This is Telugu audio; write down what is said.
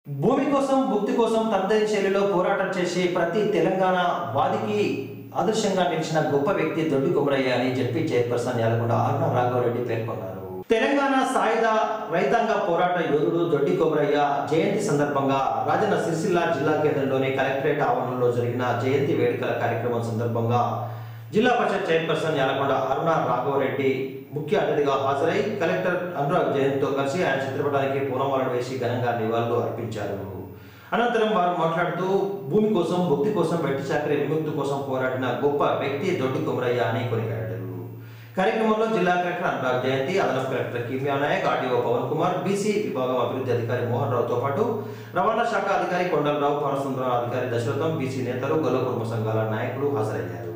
భూమి కోసం భుక్తి కోసం తనదైన శైలిలో పోరాటం చేసి ప్రతి తెలంగాణ వాదికి ఆదర్శంగా నిలిచిన గొప్ప వ్యక్తి దొడ్డి కుమరయ్య అని చెప్పి చైర్పర్సన్ యాలకొండ అరుణ రాఘవరెడ్డి పేర్కొన్నారు తెలంగాణ సాయుధ రైతాంగ పోరాట యోధుడు దొడ్డి కొమరయ్య జయంతి సందర్భంగా రాజన్న సిరిసిల్ల జిల్లా కేంద్రంలోని కలెక్టరేట్ ఆవరణలో జరిగిన జయంతి వేడుకల కార్యక్రమం సందర్భంగా జిల్లా పరిషత్ చైర్పర్సన్ యాలకొండ అరుణ రాఘవరెడ్డి ముఖ్య అతిథిగా హాజరై కలెక్టర్ అనురాగ్ జయంత్తో కలిసి ఆయన చిత్రపటానికి పూలమాలను వేసి ఘనంగా నివాళులు అర్పించారు అనంతరం వారు మాట్లాడుతూ భూమి కోసం భక్తి కోసం వెట్టి చాకరి విముక్తి కోసం పోరాడిన గొప్ప వ్యక్తి దొడ్డి కుమరయ్య అని కొనికాడారు కార్యక్రమంలో జిల్లా కలెక్టర్ అనురాగ్ జయంతి అదనపు collector Kimya Nayak RDO Pavan Kumar BC విభాగం అభివృద్ధి అధికారి మోహన్ రావుతో పాటు రవాణా శాఖ అధికారి కొండలరావు పరసుందరం అధికారి దశరథం బీసీ నేతలు గొల్ల కుటుంబ సంఘాల నాయకులు హాజరయ్యారు